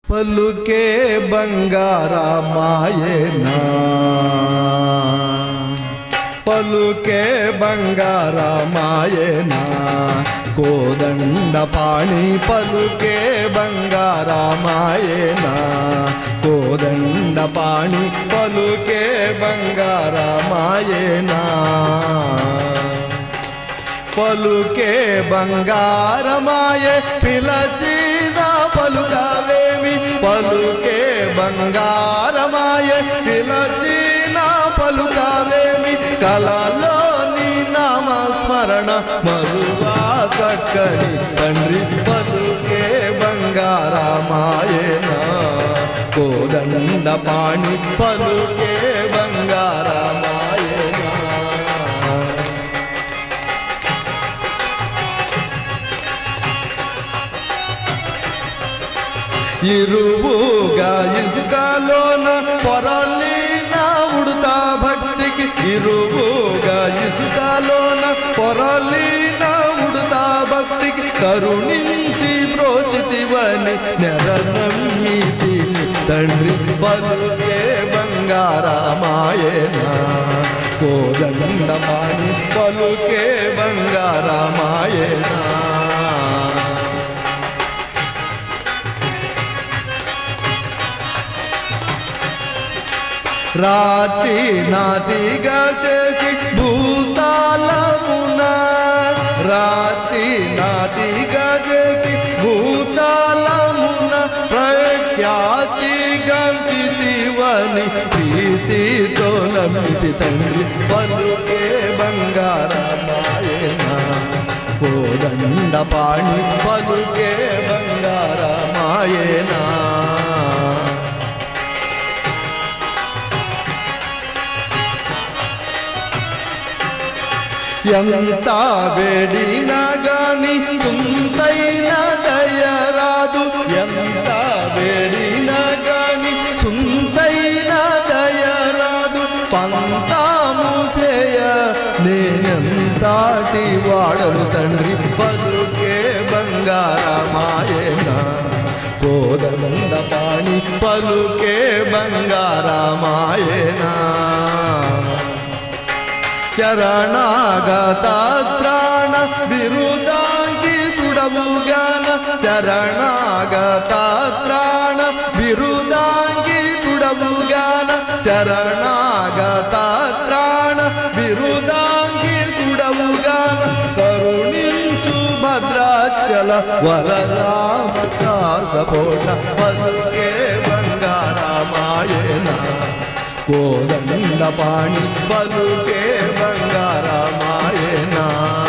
పలుకే బంగారమాయేనా పలుకే బంగారమాయేనా కోదండ పాణి పలుకే బంగారమాయేనా కోదండ పాణి పలుకే బంగారమాయేనా పలుకే బంగారమాయే పిలచిన పలుకవేమి పలుకే బంగారమాయే పిలచిన పలుకవేమి కలలోని నామస్మరణ మరువా చక్కని తండ్రి పలుకే బంగారమాయేనా కోదండ పాణి పలుకే బంగారమాయేనా ఇరువుగా ఇసుకలోన పొరలిన ఉడతా భక్తికి ఇరువుగా ఇసుకలోన పొరలిన ఉడతా భక్తికి కరుణించి బ్రోచితివని నెరనమ్మితి తండ్రి పలుకే బంగారమాయేనా కోదండమాని పలుకే బంగారమాయేనా రాతి నాతిగా చేసి భూతాలమున రాతి నాతిగా చేసి భూతాలమున ప్రఖ్యాతి గంచితివని ప్రీతితో నమ్మితి తండ్రి పలుకే బంగారమాయన కోదండ పాణి పలుకే బంగారమాయనా ఎంత వేడినా గాని సుందైన దయరాదు ఎంత వేడినా గాని సుందైన దయరాదు పంతాము చేయ నేనెంతాటి వాడలు తండ్రి పలుకే బంగారమాయన కోదండ పాణి పలుకే బంగారమాయనా శరణాగత త్రాణ బిరుదాంగి తుడముగాన శరణాగత త్రాణ బిరుదాంగి తుడముగాన శరణాగత త్రాణ బిరుదాంగి తుడముగాన కరుణించు భద్రాచల వరరామకాసపోట పలుకే బంగారమాయన కోదండ పాణి పలుకే బంగారమాయనా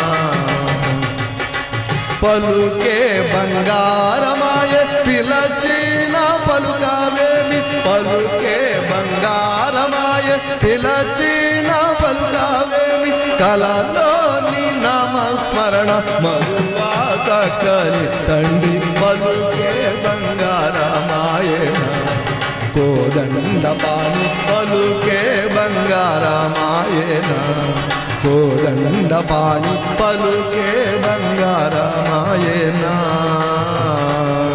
పలుకే బంగారమాయ పిలచిన పలుకవేమి పలుకే బంగారమాయ పిలచిన పలుకవేమి కలలోని నామస్మరణ మరువా చక్కని తండ్రి పలుకే బంగారమాయనా కోదండ పాని పలుకే బంగారమాయనా కోదండ పాని పలుకే బంగారమాయనా